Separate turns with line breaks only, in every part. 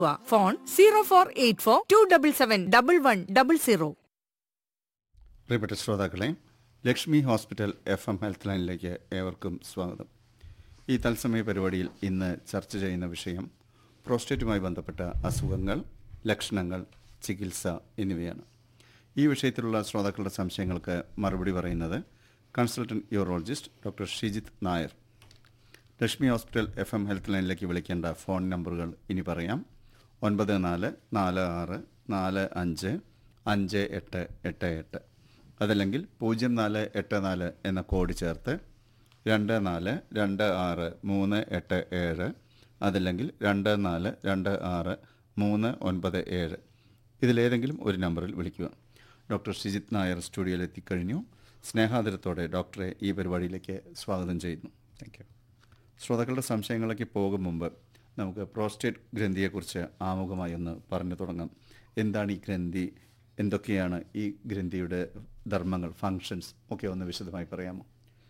Phone zero four eight four two double seven double one double zero
പ്രിയപ്പെട്ട ശ്രോതാക്കളെ Lakshmi hospital F M health ലൈനിലേക്ക് ഏവർക്കും സ്വാഗതം ഈ തത്സമയ പരിപാടിയിൽ ഇന്ന് ചർച്ച ചെയ്യുന്ന വിഷയം പ്രോസ്റ്റേറ്റുമായി ബന്ധപ്പെട്ട അസുഖങ്ങൾ ലക്ഷണങ്ങൾ ചികിത്സ എന്നിവയാണ് ഈ വിഷയത്തിലുള്ള ശ്രോതാക്കളുടെ സംശയങ്ങൾക്ക് മറുപടി പറയുന്നത് consultant urologist doctor Shijith Nair Lakshmi hospital F M health ലൈനിലേക്ക് വിളിക്കേണ്ട ഫോൺ നമ്പറുകൾ ഇനി പറയാം ഒൻപത് നാല് നാല് ആറ് നാല് അഞ്ച് അഞ്ച് എട്ട് എട്ട് എട്ട് അതല്ലെങ്കിൽ പൂജ്യം നാല് എട്ട് നാല് എന്ന കോഡ് ചേർത്ത് രണ്ട് നാല് രണ്ട് ആറ് മൂന്ന് എട്ട് ഏഴ് അതല്ലെങ്കിൽ രണ്ട് നാല് രണ്ട് ആറ് മൂന്ന് ഒൻപത് ഏഴ് ഇതിലേതെങ്കിലും ഒരു നമ്പറിൽ വിളിക്കുക ഡോക്ടർ ഷിജിത് നായർ സ്റ്റുഡിയോയിൽ എത്തിക്കഴിഞ്ഞു സ്നേഹാദരത്തോടെ ഡോക്ടറെ ഈ പരിപാടിയിലേക്ക് സ്വാഗതം ചെയ്യുന്നു താങ്ക് യു ശ്രോതാക്കളുടെ സംശയങ്ങളിലേക്ക് പോകും മുമ്പ് നമുക്ക് പ്രോസ്റ്റേറ്റ് ഗ്രന്ഥിയെക്കുറിച്ച് ആമുഖമായി ഒന്ന് പറഞ്ഞു തുടങ്ങാം എന്താണ് ഈ ഗ്രന്ഥി എന്തൊക്കെയാണ് ഈ ഗ്രന്ഥിയുടെ ധർമ്മങ്ങൾ ഫങ്ഷൻസ് ഒക്കെ ഒന്ന് വിശദമായി പറയാമോ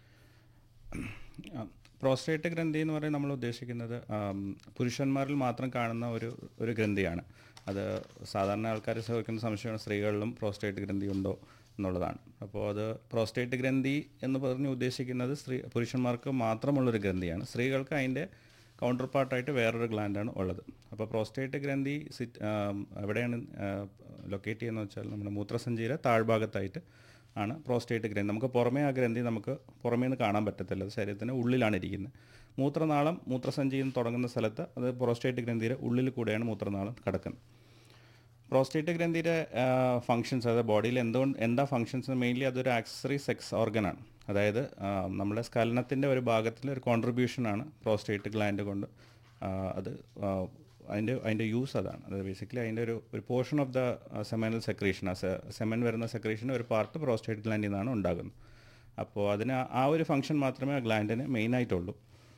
ആ, പ്രോസ്റ്റേറ്റ് ഗ്രന്ഥി എന്ന് പറയുന്നത് നമ്മൾ ഉദ്ദേശിക്കുന്നത് ആം, പുരുഷന്മാരിൽ മാത്രം കാണുന്ന ഒരു ഒരു ഗ്രന്ഥിയാണ് അത് സാധാരണ ആൾക്കാർ ചോദിക്കുന്ന സംശയമാണ് സ്ത്രീകളിലും പ്രോസ്റ്റേറ്റ് ഗ്രന്ഥി ഉണ്ടോ എന്നുള്ളതാണ് അപ്പോൾ അത് പ്രോസ്റ്റേറ്റ് ഗ്രന്ഥി എന്ന് പറഞ്ഞ് ഉദ്ദേശിക്കുന്നത് സ്ത്രീ പുരുഷന്മാർക്ക് മാത്രമുള്ളൊരു ഗ്രന്ഥിയാണ് സ്ത്രീകൾക്ക് അതിൻ്റെ കൗണ്ടർ പാർട്ടായിട്ട് വേറൊരു ഗ്ലാൻഡാണ് ഉള്ളത് അപ്പോൾ പ്രോസ്റ്റേറ്റ് ഗ്രന്ഥി സിറ്റ് ആം, എവിടെയാണ് ലൊക്കേറ്റ് ചെയ്യുന്നത് വെച്ചാൽ നമ്മുടെ മൂത്രസഞ്ചിയിലെ താഴ്ഭാഗത്തായിട്ട് ആണ് പ്രോസ്റ്റേറ്റ് ഗ്രന്ഥി നമുക്ക് പുറമേ ആ ഗ്രന്ഥി നമുക്ക് പുറമേ നിന്ന് കാണാൻ പറ്റത്തില്ല അത് ശരീരത്തിന് ഉള്ളിലാണ് ഇരിക്കുന്നത് മൂത്രനാളം മൂത്രസഞ്ചിയിൽ നിന്ന് തുടങ്ങുന്ന സ്ഥലത്ത് അത് പ്രോസ്റ്റേറ്റ് ഗ്രന്ഥിയുടെ ഉള്ളിൽ കൂടെയാണ് മൂത്രനാളം കിടക്കുന്നത് പ്രോസ്റ്റേറ്റ് ഗ്രന്ഥിയുടെ ഫങ്ഷൻസ് അതായത് ബോഡിയിൽ എന്തുകൊണ്ട് എന്താ ഫങ്ഷൻസ് മെയിൻലി അതൊരു ആക്സസറി സെക്സ് ഓർഗനാണ് അതായത് ആ, നമ്മുടെ സ്കലനത്തിൻ്റെ ഒരു ഭാഗത്തിൽ ഒരു കോൺട്രിബ്യൂഷനാണ് പ്രോസ്റ്റേറ്റ് ഗ്ലാൻഡ് കൊണ്ട് ആ, അത് ആ, അതിൻ്റെ അതിൻ്റെ യൂസ് അതാണ് അത് ബേസിക്കലി അതിൻ്റെ ഒരു ഒരു portion of the seminal secretion ആ സെമൻ വരുന്ന സെക്രീഷൻ്റെ ഒരു പാർട്ട് പ്രോസ്റ്റേറ്റ് ഗ്ലാൻഡിൽ നിന്നാണ് ഉണ്ടാകുന്നത് അപ്പോൾ അതിന് ആ- ആ ഒരു ഫംഗ്ഷൻ മാത്രമേ ആ ഗ്ലാൻഡിന് മെയിനായിട്ടുള്ളൂ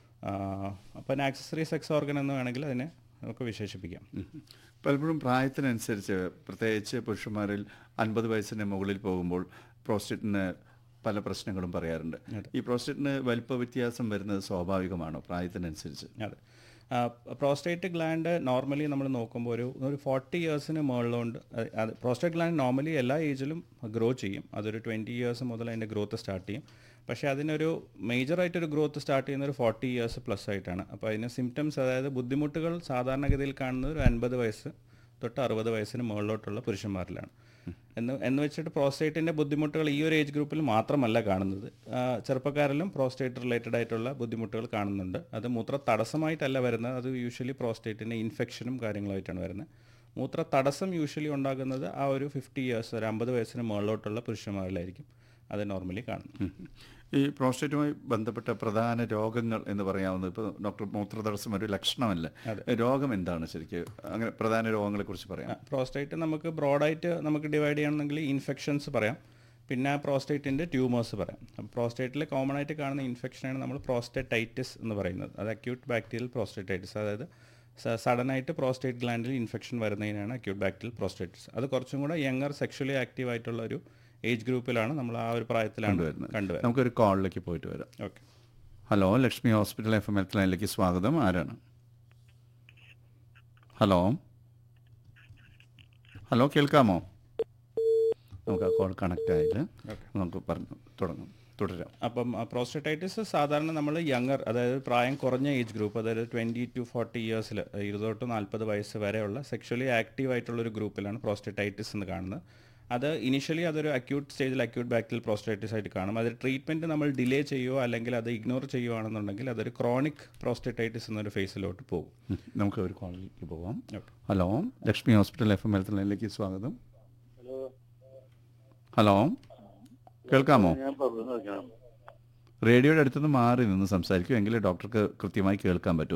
അപ്പോൾ ആക്സസറി സെക്സ് ഓർഗൻ എന്ന് വേണമെങ്കിൽ അതിനെ നമുക്ക് വിശേഷിപ്പിക്കാം
ഉം. പലപ്പോഴും പ്രായത്തിനനുസരിച്ച് പ്രത്യേകിച്ച് പുരുഷന്മാരിൽ അൻപത് വയസ്സിന് മുകളിൽ പോകുമ്പോൾ പ്രോസ്റ്റേറ്റിന് പല പ്രശ്നങ്ങളും പറയാറുണ്ട് ഈ പ്രോസ്റ്റേറ്റിന് വലിപ്പ വ്യത്യാസം വരുന്നത് സ്വാഭാവികമാണോ പ്രായത്തിനനുസരിച്ച്
അതെ പ്രോസ്റ്റേറ്റ് ഗ്ലാൻഡ് നോർമലി നമ്മൾ നോക്കുമ്പോൾ ഒരു ഒരു ഫോർട്ടി ഇയേഴ്സിന് മുകളിലുണ്ട് അത് പ്രോസ്റ്റേറ്റ് ഗ്ലാൻഡ് നോർമലി എല്ലാ ഏജിലും ഗ്രോ ചെയ്യും അതൊരു ട്വൻറ്റി ഇയേഴ്സ് മുതൽ അതിൻ്റെ ഗ്രോത്ത് സ്റ്റാർട്ട് ചെയ്യും പക്ഷേ അതിനൊരു മേജറായിട്ടൊരു ഗ്രോത്ത് സ്റ്റാർട്ട് ചെയ്യുന്ന ഒരു ഫോർട്ടി ഇയേഴ്സ് പ്ലസ് ആയിട്ടാണ് അപ്പോൾ അതിന് സിംറ്റംസ് അതായത് ബുദ്ധിമുട്ടുകൾ സാധാരണഗതിയിൽ കാണുന്നത് ഒരു അൻപത് വയസ്സ് തൊട്ട് അറുപത് വയസ്സിന് മുകളിലോട്ടുള്ള പുരുഷന്മാരിലാണ് എന്ന് എന്ന് വെച്ചിട്ട് പ്രോസ്റ്റേറ്റിൻ്റെ ബുദ്ധിമുട്ടുകൾ ഈ ഒരു ഏജ് ഗ്രൂപ്പിൽ മാത്രമല്ല കാണുന്നത് ആ, ചെറുപ്പക്കാരിലും പ്രോസ്റ്റേറ്റ് റിലേറ്റഡ് ആയിട്ടുള്ള ബുദ്ധിമുട്ടുകൾ കാണുന്നുണ്ട് അത് മൂത്ര തടസ്സമായിട്ടല്ല വരുന്നത് അത് യൂഷ്വലി പ്രോസ്റ്റേറ്റിൻ്റെ ഇൻഫെക്ഷനും കാര്യങ്ങളായിട്ടാണ് വരുന്നത് മൂത്ര തടസ്സം യൂഷ്വലി ഉണ്ടാകുന്നത് ആ ഒരു ഫിഫ്റ്റി ഇയേഴ്സ് ഒരു അമ്പത് വയസ്സിന് മുകളിലോട്ടുള്ള പുരുഷന്മാരിലായിരിക്കും അത് നോർമലി കാണുന്നത്
ഉം. ഈ പ്രോസ്റ്റേറ്റുമായി ബന്ധപ്പെട്ട പ്രധാന രോഗങ്ങൾ എന്ന് പറയാവുന്നത് ഇപ്പോൾ ഡോക്ടർ മൂത്രതടസ്സം ഒരു ലക്ഷണമല്ല രോഗം എന്താണ് ശരിക്കും അങ്ങനെ പ്രധാന രോഗങ്ങളെ കുറിച്ച് പറയാം
പ്രോസ്റ്റേറ്റ് നമുക്ക് ബ്രോഡായിട്ട് നമുക്ക് ഡിവൈഡ് ചെയ്യണമെങ്കിൽ ഇൻഫെക്ഷൻസ് പറയാം പിന്നെ പ്രോസ്റ്റേറ്റിൻ്റെ ട്യൂമേഴ്സ് പറയാം അപ്പോൾ പ്രോസ്റ്റേറ്റിൽ കോമൺ ആയിട്ട് കാണുന്ന ഇൻഫെക്ഷനാണ് നമ്മൾ പ്രോസ്റ്റേറ്റൈറ്റിസ് എന്ന് പറയുന്നത് അത് അക്യൂട്ട് ബാക്ടീരിയൽ പ്രോസ്റ്റേറ്റൈറ്റിസ് അതായത് സഡൻ ആയിട്ട് പ്രോസ്റ്റേറ്റ് ഗ്ലാൻഡിൽ ഇൻഫെക്ഷൻ വരുന്നതിനാണ് അക്യൂട്ട് ബാക്ടീരിയൽ പ്രോസ്റ്റേറ്റിസ് അത് കുറച്ചും കൂടെ യങ്ങർ സെക്ഷലി ആക്റ്റീവ് ആയിട്ടുള്ള ഒരു ഏജ് ഗ്രൂപ്പിലാണ് നമ്മൾ ആ ഒരു പ്രായത്തിലാണ് കണ്ടുവരുന്നത്
നമുക്കൊരു കോളിലേക്ക് പോയിട്ട് വരാം
okay
hello Lakshmi hospital F M health ലൈനിലേക്ക് സ്വാഗതം ആരാണ് ഹലോ ഹലോ കേൾക്കാമോ നമുക്ക് ആ കോൾ കണക്റ്റ് ആയിട്ട് നമുക്ക് പറഞ്ഞു തുടങ്ങാം തുടരാം
അപ്പം പ്രോസ്റ്റേറ്റൈറ്റിസ് സാധാരണ നമ്മൾ യങ്ങർ അതായത് പ്രായം കുറഞ്ഞ ഏജ് ഗ്രൂപ്പ് അതായത് ട്വൻറ്റി ടു ഫോർട്ടി ഇയേഴ്സിൽ ഇരുപത് തൊട്ട് നാൽപ്പത് വയസ്സ് വരെയുള്ള സെക്ഷലി ആക്റ്റീവ് ആയിട്ടുള്ള ഒരു ഗ്രൂപ്പിലാണ് പ്രോസ്റ്റേറ്റൈറ്റിസ് എന്ന് കാണുന്നത് അത് ഇനിഷ്യലി അതൊരു അക്യൂട്ട് സ്റ്റേജിൽ അക്യൂട്ട് ബാക്ടീരിയൽ പ്രോസ്റ്റേറ്റിസ് ആയിട്ട് കാണും അത് ട്രീറ്റ്മെൻറ്റ് നമ്മൾ ഡിലേ ചെയ്യുകയോ അല്ലെങ്കിൽ അത് ഇഗ്നോർ ചെയ്യുകയാണെന്നുണ്ടെങ്കിൽ അതൊരു ക്രോണിക് പ്രോസ്റ്റേറ്റൈറ്റിസ് എന്നൊരു ഫേസിലോട്ട് പോകും
ഉം. നമുക്ക് ഒരു കോളിലേക്ക് പോവാം
okay
hello Lakshmi hospital F M health ലൈനിലേക്ക് സ്വാഗതം ഹലോ കേൾക്കാമോ
ഞാൻ പറഞ്ഞു നോക്കണം
റേഡിയോയുടെ അടുത്തുനിന്ന് മാറി നിന്ന് സംസാരിക്കും എങ്കിലേ ഡോക്ടർക്ക് കൃത്യമായി കേൾക്കാൻ പറ്റൂ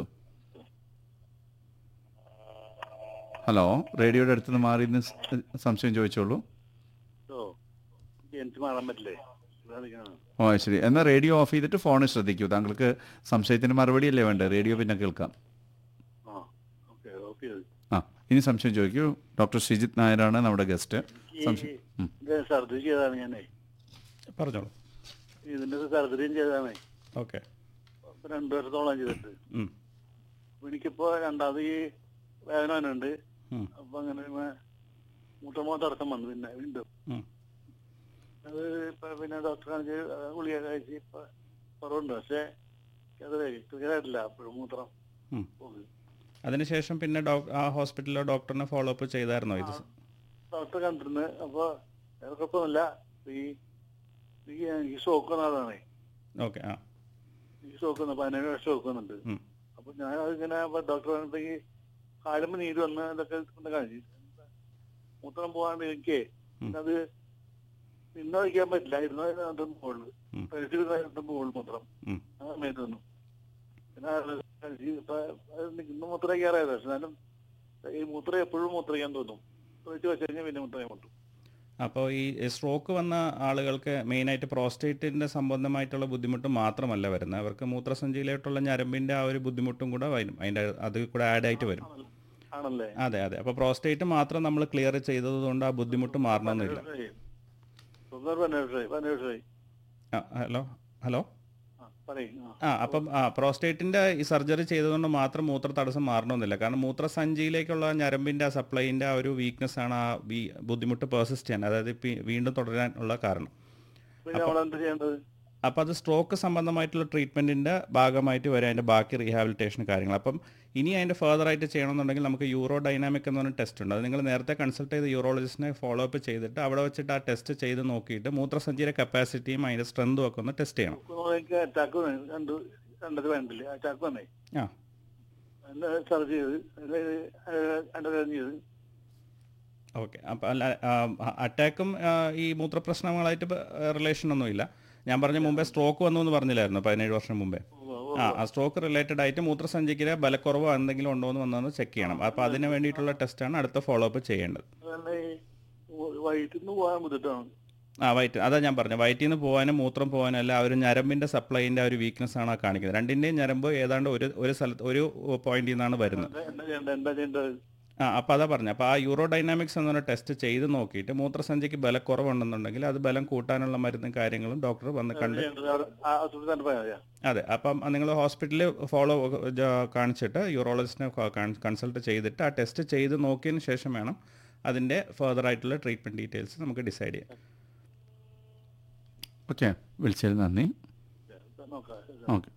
ഹലോ റേഡിയോയുടെ അടുത്തുനിന്ന് മാറി നിന്ന് സ് സംശയം ചോദിച്ചോളൂ
ഓ എനിക്ക് മാറാൻ പറ്റില്ലേ ഇവിടെ നിൽക്കണം.
ഓ ശരി എന്നാൽ റേഡിയോ ഓഫ് ചെയ്തിട്ട് ഫോണിൽ ശ്രദ്ധിക്കൂ താങ്കൾക്ക് സംശയത്തിന് മറുപടി അല്ലേ വേണ്ടത് റേഡിയോ പിന്നെ കേൾക്കാം
ആ ഓക്കെ ഓക്കെ
ആ ഇനി സംശയം ചോദിക്കൂ ഡോക്ടർ ഷിജിത് നായരാണ് നമ്മുടെ ഗസ്റ്റ് സംശയം ഉം.
ഇത് സർജറി ചെയ്തതാണ് ഞാനേ
പറഞ്ഞോളൂ
ഇതിന്റെ സർജറിയും ചെയ്തതാണേ
ഓക്കെ
ഇപ്പൊ രണ്ടു വർഷത്തോളം ചെയ്തിട്ട് അപ്പൊ എനിക്കിപ്പോ രണ്ടാമത് ഈ വേദന ഉണ്ട്
ഉം.
അപ്പൊ അങ്ങനെ മൂത്രമോ തടസ്സം വന്നു പിന്നെ വീണ്ടും
ഉം.
അത് ഇപ്പൊ പിന്നെ ഡോക്ടറെ കാണിച്ച് ഗുളിക കഴിച്ച് ഇപ്പൊ കുറവുണ്ട് പക്ഷെ അത് ക്ലിയർ ആയിട്ടില്ല അപ്പോഴും മൂത്രം
ഉം.
പോകും
അതിനുശേഷം പിന്നെ ഡോക് ആ ഹോസ്പിറ്റലിലോ ഡോക്ടറിനെ ഫോളോ അപ്പ് ചെയ്തായിരുന്നോ ഇത്
ഡോക്ടറെ കണ്ടിരുന്നു അപ്പൊ വേറെ കുഴപ്പമൊന്നുമില്ല ഈ ഈ എനിക്ക് ഷോക്ക് വന്ന ആളാണേ
ഓക്കെ ആ
ഈ ഷോക്ക് വന്ന പതിനേഴ് വർഷം ഷോക്ക് വന്നിട്ടുണ്ട്
ഉം.
അപ്പൊ ഞാൻ അതിങ്ങനെ ഡോക്ടർ പറഞ്ഞപ്പോഴേക്ക് കാലുമ്പ് നീര് വന്ന് ഇതൊക്കെ കൊണ്ട് കാണിച്ചു മൂത്രം പോകാണ്ട് എനിക്ക്
ഉം.
അത് നിന്ന് വയ്ക്കാൻ പറ്റില്ല ഇരുന്ന് അതിന്റെ മുകളിൽ
ഉം.
കഴിച്ചിരുന്ന മുകളിൽ മൂത്രം
ഉം.
ആ സമയത്ത് വന്നു പിന്നെ അത് കഴിച്ച് ഇപ്പൊ അത് ഇന്ന് മൂത്രം വയ്ക്കാറായത് പക്ഷെ എന്നാലും ഈ മൂത്രം എപ്പോഴും മൂത്രയ്ക്കാൻ തോന്നും വെച്ച് വെച്ച് കഴിഞ്ഞാൽ പിന്നെ മൂത്രം മുട്ടും
അപ്പോൾ ഈ സ്ട്രോക്ക് വന്ന ആളുകൾക്ക് മെയിനായിട്ട് പ്രോസ്റ്റേറ്റിൻ്റെ സംബന്ധമായിട്ടുള്ള ബുദ്ധിമുട്ട് മാത്രമല്ല വരുന്നത് അവർക്ക് മൂത്രസഞ്ചിയിലോട്ടുള്ള ഞരമ്പിൻ്റെ ആ ഒരു ബുദ്ധിമുട്ടും കൂടെ വരും അതിൻ്റെ അത് കൂടെ ആഡ് ആയിട്ട് വരും
ആണല്ലേ
അതെ അതെ അപ്പോൾ പ്രോസ്റ്റേറ്റ് മാത്രം നമ്മൾ ക്ലിയർ ചെയ്തത് കൊണ്ട് ആ ബുദ്ധിമുട്ട് മാറണമെന്നില്ല
തൊണ്ണൂറ് പതിനേഴ് വർഷമായി പതിനേഴ് വർഷമായി
ആ, ഹലോ ഹലോ
ആ പറയും ആ
ആ അപ്പം ആ പ്രോസ്റ്റേറ്റിൻ്റെ ഈ സർജറി ചെയ്തതുകൊണ്ട് മാത്രം മൂത്ര തടസ്സം മാറണമെന്നില്ല കാരണം മൂത്രസഞ്ചിയിലേക്കുള്ള ഞരമ്പിൻ്റെ ആ സപ്ലൈൻ്റെ ആ ഒരു വീക്ക്നെസ് ആണ് ആ വീ- ബുദ്ധിമുട്ട് പെർസിസ്റ്റ് ചെയ്യാൻ അതായത് ഇപ്പം ഈ വീണ്ടും തുടരാനുള്ള കാരണം
പിന്നെ നമ്മളെന്ത് ചെയ്യേണ്ടത്
അപ്പോൾ അത് സ്ട്രോക്ക് സംബന്ധമായിട്ടുള്ള ട്രീറ്റ്മെൻറ്റിൻ്റെ ഭാഗമായിട്ട് വരും അതിൻ്റെ ബാക്കി റീഹാബിലിറ്റേഷൻ കാര്യങ്ങൾ അപ്പം ഇനി അതിൻ്റെ ഫർദർ ആയിട്ട് ചെയ്യണമെന്നുണ്ടെങ്കിൽ നമുക്ക് യൂറോ ഡൈനാമിക് എന്ന് പറഞ്ഞ ടെസ്റ്റ് ഉണ്ട് അത് നിങ്ങൾ നേരത്തെ കൺസൾട്ട് ചെയ്ത് യൂറോളജിസ്റ്റിനെ ഫോളോ അപ്പ് ചെയ്തിട്ട് അവിടെ വെച്ചിട്ട് ആ ടെസ്റ്റ് ചെയ്ത് നോക്കിയിട്ട് മൂത്രസഞ്ചിയുടെ കപ്പാസിറ്റിയും അതിൻ്റെ സ്ട്രെങ്തും ഒക്കെ ഒന്ന് ടെസ്റ്റ് ചെയ്യണം
എനിക്ക് അറ്റാക്ക് കണ്ടു കണ്ടത് വേണ്ടില്ല അറ്റാക്ക് വന്നേ
ആ
എന്നെ സർജ് ചെയ്ത് അണ്ടർകാരം ചെയ്ത്
ഓക്കെ അപ്പം അല്ല അറ്റാക്കും ഈ മൂത്രപ്രശ്നങ്ങളായിട്ട് റിലേഷൻ ഒന്നുമില്ല ഞാൻ പറഞ്ഞ മുമ്പേ സ്ട്രോക്ക് വന്നു എന്ന് പറഞ്ഞില്ലായിരുന്നു പതിനേഴ് വർഷം മുമ്പേ ആ ആ സ്ട്രോക്ക് റിലേറ്റഡ് ആയിട്ട് മൂത്രസഞ്ചിക്കിലെ ബലക്കുറവോ എന്തെങ്കിലും ഉണ്ടോ എന്ന് വന്നൊന്ന് ചെക്ക് ചെയ്യണം അപ്പോൾ അതിന് വേണ്ടിയിട്ടുള്ള ടെസ്റ്റാണ് അടുത്ത ഫോളോ അപ്പ് ചെയ്യേണ്ടത്
അതല്ല ഈ വൈകിട്ട് നിന്ന് പോകാൻ ബുദ്ധിമുട്ടാണ്
ആ വയറ്റ് അതാ ഞാൻ പറഞ്ഞു വയറ്റിൽ നിന്ന് പോകാനും മൂത്രം പോകാനും അല്ല ആ ഒരു ഞരമ്പിൻ്റെ സപ്ലൈൻ്റെ ആ ഒരു വീക്ക്നെസ് ആണ് ആ കാണിക്കുന്നത് രണ്ടിൻ്റെയും ഞരമ്പ് ഏതാണ്ട് ഒരു ഒരു സ്ഥലത്ത് ഒരു പോയിന്റിൽ നിന്നാണ് വരുന്നത്
എന്താ എന്താ ചെയ്യേണ്ടത് എന്താ ചെയ്യേണ്ടത്
ആ അപ്പോൾ അതാ പറഞ്ഞു അപ്പോൾ ആ യൂറോ ഡൈനാമിക്സ് എന്നൊരു ടെസ്റ്റ് ചെയ്ത് നോക്കിയിട്ട് മൂത്രസഞ്ചിക്ക് ബലക്കുറവുണ്ടെന്നുണ്ടെങ്കിൽ അത് ബലം കൂട്ടാനുള്ള മരുന്നും കാര്യങ്ങളും ഡോക്ടർ വന്ന് കണ്ട്
ചെയ്യേണ്ടത് അവിടെ ആ ആശുപത്രി തന്നെ പോയാൽ മതിയോ?
അതെ അപ്പം നിങ്ങൾ ഹോസ്പിറ്റലിൽ ഫോളോ കാണിച്ചിട്ട് യൂറോളജിസ്റ്റിനെ കൺസൾട്ട് ചെയ്തിട്ട് ആ ടെസ്റ്റ് ചെയ്ത് നോക്കിയതിന് ശേഷം വേണം അതിൻ്റെ ഫർദർ ആയിട്ടുള്ള ട്രീറ്റ്മെൻറ്റ് ഡീറ്റെയിൽസ് നമുക്ക് ഡിസൈഡ് ചെയ്യാം
ഓക്കെ വിളിച്ചതിൽ നന്ദി
നോക്കാം
ഓക്കെ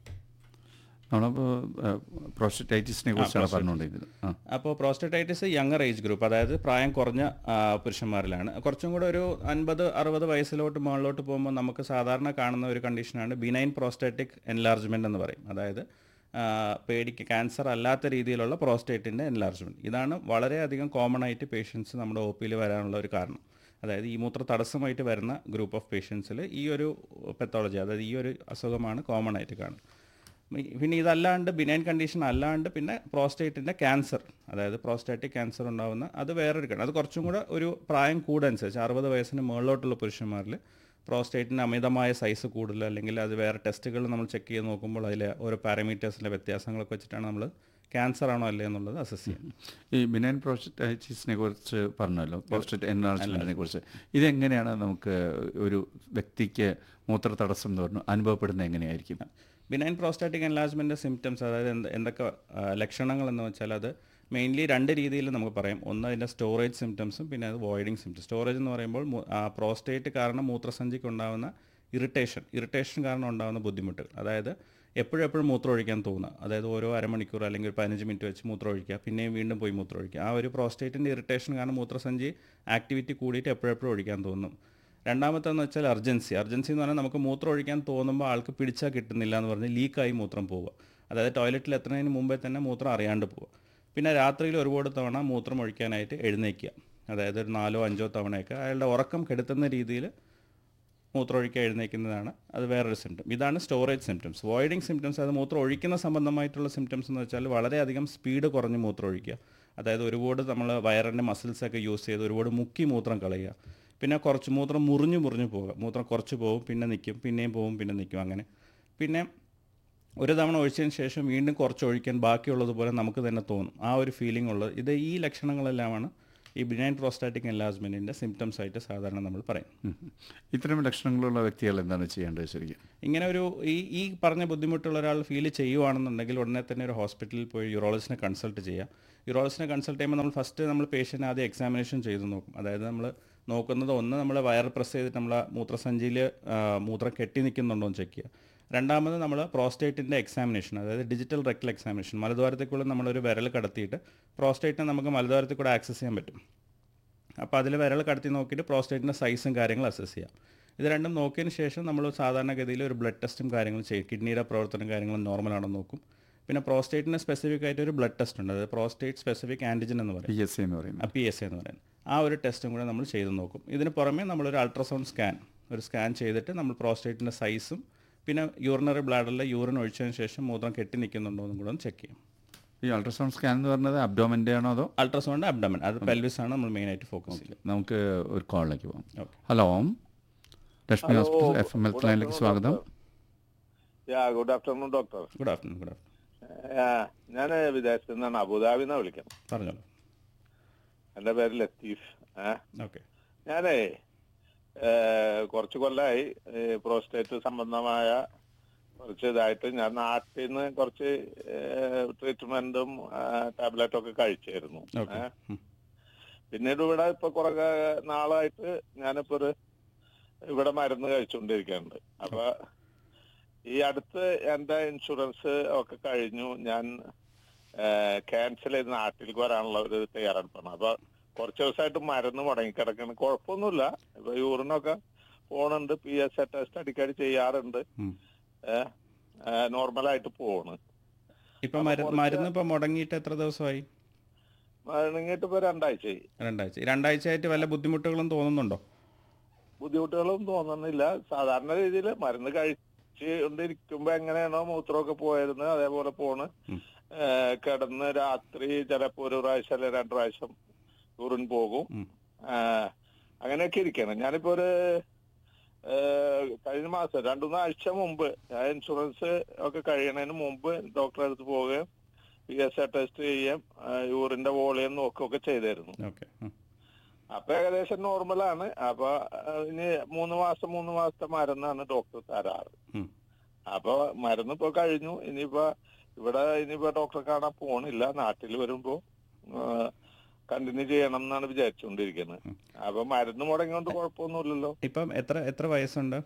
നമ്മളിപ്പോൾ പ്രോസ്റ്ററ്റൈറ്റിസിനെ കുറിച്ചാണ് പറഞ്ഞുകൊണ്ടിരുന്നത് ആ
അപ്പോൾ പ്രോസ്റ്ററ്റൈറ്റിസ് യങ്ങർ ഏജ് ഗ്രൂപ്പ് അതായത് പ്രായം കുറഞ്ഞ ആ, പുരുഷന്മാരിലാണ് കുറച്ചും കൂടെ ഒരു അൻപത് അറുപത് വയസ്സിലോട്ട് മുകളിലോട്ട് പോകുമ്പോൾ നമുക്ക് സാധാരണ കാണുന്ന ഒരു കണ്ടീഷനാണ് ബിനൈൻ പ്രോസ്റ്റാറ്റിക് എൻലാർജ്മെൻ്റ് എന്ന് പറയും അതായത് ആ, പേടിക്ക് ക്യാൻസർ അല്ലാത്ത രീതിയിലുള്ള പ്രോസ്റ്റേറ്റിൻ്റെ എൻലാർജ്മെൻറ്റ് ഇതാണ് വളരെയധികം കോമൺ ആയിട്ട് പേഷ്യൻസ് നമ്മുടെ ഒ പിയിൽ വരാനുള്ള ഒരു കാരണം അതായത് ഈ മൂത്ര തടസ്സമായിട്ട് വരുന്ന ഗ്രൂപ്പ് ഓഫ് പേഷ്യൻസിൽ ഈ ഒരു പെത്തോളജി അതായത് ഈ ഒരു അസുഖമാണ് കോമൺ ആയിട്ട് കാണുന്നത് മി- പിന്നെ ഇതല്ലാണ്ട് ബിനൈൻ കണ്ടീഷൻ അല്ലാണ്ട് പിന്നെ പ്രോസ്റ്റേറ്റിൻ്റെ ക്യാൻസർ അതായത് പ്രോസ്റ്റാറ്റിക് ക്യാൻസർ ഉണ്ടാവുന്ന അത് വേറൊരു കാരണം അത് കുറച്ചും കൂടെ ഒരു പ്രായം കൂടനുസരിച്ച് അറുപത് വയസ്സിന് മുകളിലോട്ടുള്ള പുരുഷന്മാരിൽ പ്രോസ്റ്റേറ്റിന് അമിതമായ സൈസ് കൂടുതൽ അല്ലെങ്കിൽ അത് വേറെ ടെസ്റ്റുകൾ നമ്മൾ ചെക്ക് ചെയ്ത് നോക്കുമ്പോൾ അതിലെ ഓരോ പാരാമീറ്റേഴ്സിലെ വ്യത്യാസങ്ങളൊക്കെ വെച്ചിട്ടാണ് നമ്മൾ ക്യാൻസർ ആണോ അല്ലേ എന്നുള്ളത് അസസ് ചെയ്യുന്നത്
ഈ ബിനൈൻ പ്രോസ്റ്ററ്റൈറ്റിസിനെ കുറിച്ച് പറഞ്ഞല്ലോ പ്രോസ്റ്ററ്റ് എൻലാർജ്മെൻറ്റിനെ കുറിച്ച് ഇതെങ്ങനെയാണ് നമുക്ക് ഒരു വ്യക്തിക്ക് മൂത്ര തടസ്സം എന്ന് പറഞ്ഞു അനുഭവപ്പെടുന്നത് എങ്ങനെയായിരിക്കും
ബിനൈൻ പ്രോസ്റ്റാറ്റിക് എൻലാർജ്മെൻറ്റ് സിംറ്റംസ് അതായത് എന്ത് എന്തൊക്കെ ആ, ലക്ഷണങ്ങൾ എന്ന് വെച്ചാൽ അത് മെയിൻലി രണ്ട് രീതിയിൽ നമുക്ക് പറയാം ഒന്ന് അതിൻ്റെ സ്റ്റോറേജ് സിംറ്റംസും പിന്നെ അത് വോയിഡിങ് സിംറ്റംസ് സ്റ്റോറേജ് എന്ന് പറയുമ്പോൾ മു- ആ പ്രോസ്റ്റേറ്റ് കാരണം മൂത്രസഞ്ചിക്ക് ഉണ്ടാകുന്ന ഇറിറ്റേഷൻ ഇറിറ്റേഷൻ കാരണം ഉണ്ടാകുന്ന ബുദ്ധിമുട്ടുകൾ അതായത് എപ്പോഴും എപ്പോഴും മൂത്രം ഒഴിക്കാൻ തോന്നുക അതായത് ഓരോ അരമണിക്കൂർ അല്ലെങ്കിൽ ഒരു പതിനഞ്ച് മിനിറ്റ് വെച്ച് മൂത്രം ഒഴിക്കുക പിന്നെയും വീണ്ടും പോയി മൂത്രം ഒഴിക്കുക ആ ഒരു പ്രോസ്റ്റേറ്റിൻ്റെ ഇറിറ്റേഷൻ കാരണം മൂത്രസഞ്ചി ആക്ടിവിറ്റി കൂടിയിട്ട് എപ്പോഴെപ്പോഴും ഒഴിക്കാൻ തോന്നും രണ്ടാമത്തെന്ന് വെച്ചാൽ അർജൻസി അർജൻസി എന്ന് പറഞ്ഞാൽ നമുക്ക് മൂത്രം ഒഴിക്കാൻ തോന്നുമ്പോൾ ആൾക്ക് പിടിച്ചാൽ കിട്ടുന്നില്ല എന്ന് പറഞ്ഞ് ലീക്കായി മൂത്രം പോവുക അതായത് ടോയ്ലറ്റിൽ എത്തുന്നതിന് മുമ്പേ തന്നെ മൂത്രം അറിയാണ്ട് പോവുക പിന്നെ രാത്രിയിൽ ഒരുപാട് തവണ മൂത്രം ഒഴിക്കാനായിട്ട് എഴുന്നേക്കുക അതായത് ഒരു നാലോ അഞ്ചോ തവണയൊക്കെ അയാളുടെ ഉറക്കം കെടുത്തുന്ന രീതിയിൽ മൂത്രമൊഴിക്കാൻ എഴുന്നേക്കുന്നതാണ് അത് വേറൊരു സിംറ്റം ഇതാണ് സ്റ്റോറേജ് സിംറ്റംസ് വോയിഡിങ് സിംറ്റംസ് അത് മൂത്രം ഒഴിക്കുന്ന സംബന്ധമായിട്ടുള്ള സിംറ്റംസ് എന്ന് വെച്ചാൽ വളരെയധികം സ്പീഡ് കുറഞ്ഞ് മൂത്രം ഒഴിക്കുക അതായത് ഒരുപാട് നമ്മൾ വയറിൻ്റെ മസിൽസൊക്കെ യൂസ് ചെയ്ത് ഒരുപാട് മുക്കി മൂത്രം കളയുക പിന്നെ കുറച്ച് മൂത്രം മുറിഞ്ഞു മുറിഞ്ഞു പോവുക മൂത്രം കുറച്ച് പോകും പിന്നെ നിൽക്കും പിന്നെയും പോവും പിന്നെ നിൽക്കും അങ്ങനെ പിന്നെ ഒരു തവണ ഒഴിച്ചതിന് ശേഷം വീണ്ടും കുറച്ച് ഒഴിക്കാൻ ബാക്കിയുള്ളതുപോലെ നമുക്ക് തന്നെ തോന്നും ആ ഒരു ഫീലിംഗ് ഉള്ളത് ഇത് ഈ ലക്ഷണങ്ങളെല്ലാമാണ് ഈ ബിനൈൻ പ്രോസ്റ്റാറ്റിക് എൻലാജ്മെൻറ്റിൻ്റെ സിംറ്റംസ് ആയിട്ട് സാധാരണ നമ്മൾ പറയും
ഉം. ഇത്തരം ലക്ഷണങ്ങളുള്ള വ്യക്തികൾ എന്താണ് ചെയ്യേണ്ടത് ശരിക്കും
ഇങ്ങനെ ഒരു ഈ ഈ പറഞ്ഞ ബുദ്ധിമുട്ടുള്ള ഒരാൾ ഫീൽ ചെയ്യുവാണെന്നുണ്ടെങ്കിൽ ഉടനെ തന്നെ ഒരു ഹോസ്പിറ്റലിൽ പോയി യൂറോളജിസ്റ്റിനെ കൺസൾട്ട് ചെയ്യുക യൂറോളജിസ്റ്റിനെ കൺസൾട്ട് ചെയ്യുമ്പോൾ നമ്മൾ ഫസ്റ്റ് നമ്മൾ പേഷ്യൻ്റ് ആദ്യം എക്സാമിനേഷൻ ചെയ്ത് നോക്കും അതായത് നമ്മൾ നോക്കുന്നത് ഒന്ന് നമ്മൾ വയർ പ്രസ് ചെയ്തിട്ട് നമ്മൾ മൂത്രസഞ്ചിയിൽ മൂത്രം കെട്ടി നിൽക്കുന്നുണ്ടോ എന്ന് ചെക്ക് ചെയ്യുക രണ്ടാമത് നമ്മൾ പ്രോസ്റ്റേറ്റിൻ്റെ എക്സാമിനേഷൻ അതായത് ഡിജിറ്റൽ റെക്ടൽ എക്സാമിനേഷൻ മലദ്വാരത്തേക്കുള്ള നമ്മളൊരു വിരൽ കടത്തിയിട്ട് പ്രോസ്റ്റേറ്റിനെ നമുക്ക് മലദ്വാരത്തിൽ കൂടെ ആക്സസ് ചെയ്യാൻ പറ്റും അപ്പോൾ അതിൽ വിരൽ കടത്തി നോക്കിയിട്ട് പ്രോസ്റ്റേറ്റിൻ്റെ സൈസും കാര്യങ്ങളും അസസ് ചെയ്യാം ഇത് രണ്ടും നോക്കിയതിന് ശേഷം നമ്മൾ സാധാരണഗതിയിൽ ഒരു ബ്ലഡ് ടെസ്റ്റും കാര്യങ്ങളും ചെയ്യും കിഡ്നിയുടെ പ്രവർത്തനം കാര്യങ്ങളും നോർമലാണെന്ന് നോക്കും പിന്നെ പ്രോസ്റ്റേറ്റിന് സ്പെസിഫിക് ആയിട്ട് ഒരു ബ്ലഡ് ടെസ്റ്റ് ഉണ്ട് അതായത് പ്രോസ്റ്റേറ്റ് സ്പെസിഫിക് ആൻറ്റിജൻ എന്ന് പറയും
പി എസ് സി എന്ന് പറയുന്നത്
പി എസ് എന്ന് പറയുന്നത് ആ ഒരു ടെസ്റ്റും കൂടെ നമ്മൾ ചെയ്ത് നോക്കും ഇതിന് പുറമെ നമ്മളൊരു അൾട്രാസൗണ്ട് സ്കാൻ ഒരു സ്കാൻ ചെയ്തിട്ട് നമ്മൾ പ്രോസ്റ്റേറ്റിൻ്റെ സൈസും പിന്നെ യൂറിനറി ബ്ലാഡറിലെ യൂറിൻ ഒഴിച്ചതിന് ശേഷം മൂത്രം കെട്ടി നിൽക്കുന്നുണ്ടോ എന്നും കൂടെ ഒന്ന് ചെക്ക് ചെയ്യും
ഈ അൾട്രാസൗണ്ട് സ്കാൻ എന്ന് പറഞ്ഞത് അബ്ഡോമൻ്റെ ആണോ അതോ
അൾട്രാസൗണ്ട് അബ്ഡമൻ അത് പെൽവിസ് ആണ് നമ്മൾ മെയിനായിട്ട് ഫോക്കസ് ചെയ്യുന്നത്
നമുക്ക് ഒരു കോളിലേക്ക് പോകാം
okay
hello Lakshmi hospital F M health ലൈനിലേക്ക് സ്വാഗതം
yeah good afternoon doctor
good afternoon good afternoon
ഞാൻ വിദേശത്ത് നിന്നാണ് അബുദാബിന്ന് വിളിക്കുന്നത്
പറഞ്ഞോളൂ
എൻ്റെ പേര് ലത്തീഫ് ഏഹ്
ഓക്കെ
ഞാനേ ഏഹ്, കുറച്ച് കൊല്ലമായി പ്രോസ്റ്റേറ്റ് സംബന്ധമായ കുറച്ച് ഇതായിട്ട് ഞാൻ നാട്ടിൽ നിന്ന് കുറച്ച് ട്രീറ്റ്മെന്റും ടാബ്ലറ്റും ഒക്കെ കഴിച്ചായിരുന്നു
ഓക്കെ
ഏഹ്. പിന്നീട് ഇവിടെ ഇപ്പൊ കുറെ കാ- നാളായിട്ട് ഞാനിപ്പോ ഒരു ഇവിടെ മരുന്ന് കഴിച്ചുകൊണ്ടിരിക്കുന്നുണ്ട് അപ്പൊ ഈ അടുത്ത് എന്റെ ഇൻഷുറൻസ് ഒക്കെ കഴിഞ്ഞു ഞാൻ ക്യാൻസൽ ചെയ്ത് നാട്ടിലേക്ക് വരാനുള്ള ഒരു തയ്യാറെടുപ്പാണ് അപ്പൊ കുറച്ച് ദിവസമായിട്ട് മരുന്ന് മുടങ്ങിക്കിടക്കണം കുഴപ്പമൊന്നുമില്ല ഇപ്പൊ യൂറിനൊക്കെ പോണുണ്ട് പി എസ് എ ടെസ്റ്റ് അടിക്കടി ചെയ്യാറുണ്ട്
ഉം.
നോർമലായിട്ട് പോണ്
ഇപ്പം മരുന്ന് മരുന്ന് ഇപ്പം മുടങ്ങിയിട്ട് എത്ര ദിവസമായി
മുടങ്ങിയിട്ട് ഇപ്പൊ രണ്ടാഴ്ചയായി
രണ്ടാഴ്ച ഈ രണ്ടാഴ്ചയായിട്ട് വല്ല ബുദ്ധിമുട്ടുകളും തോന്നുന്നുണ്ടോ
ബുദ്ധിമുട്ടുകളും തോന്നുന്നില്ല സാധാരണ രീതിയിൽ മരുന്ന് കഴിച്ച് കൊണ്ടിരിക്കുമ്പോ എങ്ങനെയാണോ മൂത്രമൊക്കെ പോയിരുന്നത് അതേപോലെ പോണ്
ഉം.
ഏഹ് കിടന്ന് രാത്രി ചിലപ്പോ ഒരു പ്രാവശ്യം അല്ലെ രണ്ട് പ്രാവശ്യം യൂറിൻ പോകും
ഉം.
ഏഹ് അങ്ങനെയൊക്കെ ഇരിക്കണം ഞാനിപ്പോ ഒരു ഏഹ് കഴിഞ്ഞ മാസം രണ്ടു മൂന്ന് ആഴ്ച മുമ്പ് ഞാൻ ഇൻഷുറൻസ് ഒക്കെ കഴിയണതിന് മുമ്പ് ഡോക്ടറെ അടുത്ത് പോവുകയും പി എസ് എ ടെസ്റ്റ് ചെയ്യുകയും ഏഹ് യൂറിന്റെ വോളിയം നോക്കുകയൊക്കെ ചെയ്തായിരുന്നു
ഓക്കെ
അപ്പൊ ഏകദേശം നോർമലാണ് അപ്പൊ അഹ് ഇനി മൂന്ന് മാസം മൂന്ന് മാസത്തെ മരുന്നാണ് ഡോക്ടർ തരാറ്
ഉം.
അപ്പൊ മരുന്ന് ഇപ്പൊ കഴിഞ്ഞു ഇനിയിപ്പോ ഇവിടെ ഇനിയിപ്പോ ഡോക്ടറെ കാണാൻ പോണില്ല നാട്ടിൽ വരുമ്പോ കണ്ടിന്യൂ ചെയ്യണം എന്നാണ് വിചാരിച്ചുകൊണ്ടിരിക്കുന്നത് അപ്പൊ മരുന്ന് മുടങ്ങിയോണ്ട് കുഴപ്പമൊന്നുമില്ലല്ലോ
ഇപ്പം എത്ര എത്ര വയസ്സുണ്ട്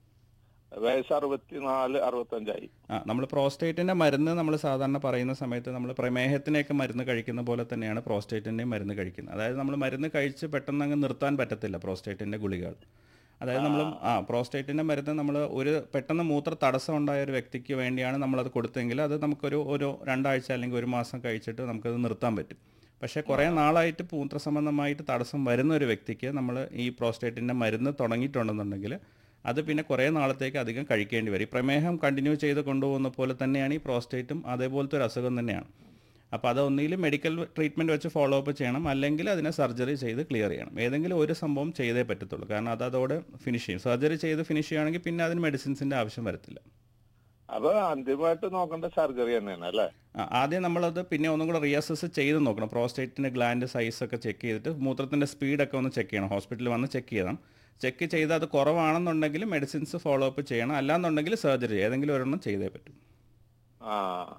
വയസ്സ് അറുപത്തിനാല് അറുപത്തഞ്ചായി
ആ നമ്മൾ പ്രോസ്റ്റേറ്റിൻ്റെ മരുന്ന് നമ്മൾ സാധാരണ പറയുന്ന സമയത്ത് നമ്മൾ പ്രമേഹത്തിനെയൊക്കെ മരുന്ന് കഴിക്കുന്ന പോലെ തന്നെയാണ് പ്രോസ്റ്റേറ്റിൻ്റെയും മരുന്ന് കഴിക്കുന്നത് അതായത് നമ്മൾ മരുന്ന് കഴിച്ച് പെട്ടെന്ന് അങ്ങ് നിർത്താൻ പറ്റത്തില്ല പ്രോസ്റ്റേറ്റിൻ്റെ ഗുളികകൾ അതായത് നമ്മൾ ആ പ്രോസ്റ്റേറ്റിൻ്റെ മരുന്ന് നമ്മൾ ഒരു പെട്ടെന്ന് മൂത്ര തടസ്സം ഉണ്ടായ ഒരു വ്യക്തിക്ക് വേണ്ടിയാണ് നമ്മളത് കൊടുത്തെങ്കിൽ അത് നമുക്കൊരു ഒരു രണ്ടാഴ്ച അല്ലെങ്കിൽ ഒരു മാസം കഴിച്ചിട്ട് നമുക്കത് നിർത്താൻ പറ്റും പക്ഷേ കുറേ നാളായിട്ട് മൂത്ര സംബന്ധമായിട്ട് തടസ്സം വരുന്ന ഒരു വ്യക്തിക്ക് നമ്മൾ ഈ പ്രോസ്റ്റേറ്റിൻ്റെ മരുന്ന് തുടങ്ങിയിട്ടുണ്ടെന്നുണ്ടെങ്കിൽ അത് പിന്നെ കുറേ നാളത്തേക്ക് അധികം കഴിക്കേണ്ടി വരും ഈ പ്രമേഹം കണ്ടിന്യൂ ചെയ്ത് കൊണ്ടുപോകുന്ന പോലെ തന്നെയാണ് ഈ പ്രോസ്റ്റേറ്റും അതേപോലത്തെ ഒരു അസുഖം തന്നെയാണ് അപ്പോൾ അത് ഒന്നുകിൽ മെഡിക്കൽ ട്രീറ്റ്മെൻറ്റ് വെച്ച് ഫോളോ അപ്പ് ചെയ്യണം അല്ലെങ്കിൽ അതിനെ സർജറി ചെയ്ത് ക്ലിയർ ചെയ്യണം ഏതെങ്കിലും ഒരു സംഭവം ചെയ്തേ പറ്റത്തുള്ളൂ കാരണം അത് അതോടെ ഫിനിഷ് ചെയ്യും സർജറി ചെയ്ത് ഫിനിഷ് ചെയ്യുകയാണെങ്കിൽ പിന്നെ അതിന് മെഡിസിൻസിൻ്റെ ആവശ്യം വരത്തില്ല
അപ്പൊ അന്തിമമായിട്ട് നോക്കേണ്ട സർജറി തന്നെയാണ് അല്ലേ
ആ, ആദ്യം നമ്മളത് പിന്നെ ഒന്നും കൂടെ റീഅസസ് ചെയ്ത് നോക്കണം പ്രോസ്റ്റേറ്റിൻ്റെ ഗ്ലാൻഡ് സൈസ് ഒക്കെ ചെക്ക് ചെയ്തിട്ട് മൂത്രത്തിൻ്റെ സ്പീഡൊക്കെ ഒന്ന് ചെക്ക് ചെയ്യണം ഹോസ്പിറ്റലിൽ വന്ന് ചെക്ക് ചെയ്യണം ചെക്ക് ചെയ്ത് അത് കുറവാണെന്നുണ്ടെങ്കിൽ മെഡിസിൻസ് ഫോളോ അപ്പ് ചെയ്യണം അല്ലാന്നുണ്ടെങ്കിൽ സർജറി ഏതെങ്കിലും ഒരെണ്ണം ചെയ്തേ പറ്റും
ആ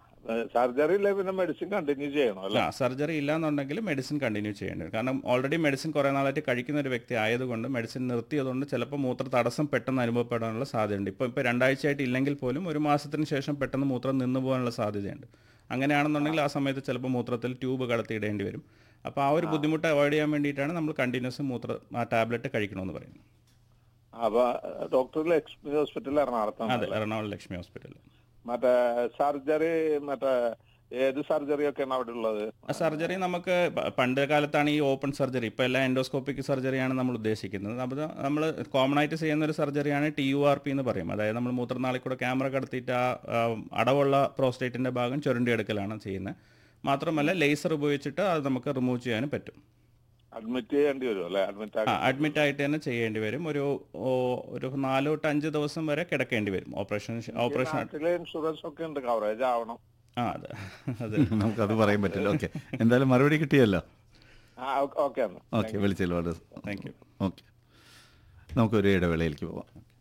സർജറി ഇല്ലേ പിന്നെ മെഡിസിൻ കണ്ടിന്യൂ ചെയ്യണം അല്ലേ
ആ സർജറി ഇല്ലാന്നുണ്ടെങ്കിൽ മെഡിസിൻ കണ്ടിന്യൂ ചെയ്യേണ്ടി വരും കാരണം ഓൾറെഡി മെഡിസിൻ കുറേ നാളായിട്ട് കഴിക്കുന്ന ഒരു വ്യക്തി ആയതുകൊണ്ട് മെഡിസിൻ നിർത്തിയതുകൊണ്ട് ചിലപ്പോൾ മൂത്ര തടസ്സം പെട്ടെന്ന് അനുഭവപ്പെടാനുള്ള സാധ്യതയുണ്ട് ഇപ്പോൾ ഇപ്പോൾ രണ്ടാഴ്ചയായിട്ട് ഇല്ലെങ്കിൽ പോലും ഒരു മാസത്തിന് ശേഷം പെട്ടെന്ന് മൂത്രം നിന്നു പോകാനുള്ള സാധ്യതയുണ്ട് അങ്ങനെയാണെന്നുണ്ടെങ്കിൽ ആ സമയത്ത് ചിലപ്പോൾ മൂത്രത്തിൽ ട്യൂബ് കടത്തിയിടേണ്ടി വരും അപ്പോൾ ആ ഒരു ബുദ്ധിമുട്ട് അവോയ്ഡ് ചെയ്യാൻ വേണ്ടിയിട്ടാണ് നമ്മൾ കണ്ടിന്യൂസ് മൂത്ര ആ ടാബ്ലറ്റ് കഴിക്കണമെന്ന് പറയുന്നത്
അപ്പൊ ഡോക്ടർ ലക്ഷ്മി ഹോസ്പിറ്റൽ എറണാകുളത്താണ്
അതെ എറണാകുളം ലക്ഷ്മി ഹോസ്പിറ്റലിൽ
മറ്റേ സർജറി മറ്റേ ഏത് സർജറി ഒക്കെയാണ് അവിടെ ഉള്ളത്
സർജറി നമുക്ക് പ- പണ്ട് കാലത്താണ് ഈ ഓപ്പൺ സർജറി ഇപ്പോൾ എല്ലാം എൻഡോസ്കോപ്പിക് സർജറിയാണ് നമ്മൾ ഉദ്ദേശിക്കുന്നത് അപ്പോൾ നമ്മൾ കോമൺ ആയിട്ട് ചെയ്യുന്ന ഒരു സർജറിയാണ് ടി യു ആർ പി എന്ന് പറയും അതായത് നമ്മൾ മൂത്രനാളിൽ കൂടെ ക്യാമറ കടത്തിയിട്ട് ആ ആ, അടവുള്ള പ്രോസ്റ്റേറ്റിൻ്റെ ഭാഗം ചുരണ്ടിയെടുക്കലാണ് ചെയ്യുന്നത് മാത്രമല്ല ലേസർ ഉപയോഗിച്ചിട്ട് അത് നമുക്ക് റിമൂവ് ചെയ്യാനും പറ്റും
അഡ്മിറ്റ് ചെയ്യേണ്ടി വരും അല്ലെ അഡ്മിറ്റ്
ആ അഡ്മിറ്റ് ആയിട്ട് തന്നെ ചെയ്യേണ്ടി വരും ഒരു ഓ, ഒരു നാല് തൊട്ട് അഞ്ച് ദിവസം വരെ കിടക്കേണ്ടി വരും ഓപ്പറേഷൻ ഓപ്പറേഷൻ
നാട്ടിലെ ഇൻഷുറൻസ് ഒക്കെ ഉണ്ട് കവറേജ് ആവണം
ആ അതെ അതെ
നമുക്കത് പറയാൻ പറ്റില്ല ഓക്കെ എന്തായാലും മറുപടി കിട്ടിയല്ലോ
ആ ഓക്കെ എന്നാ
ഓക്കെ വിളിച്ചല്ലോ വളരെ
താങ്ക് യു
ഓക്കെ നമുക്കൊരു ഇടവേളയിലേക്ക് പോവാം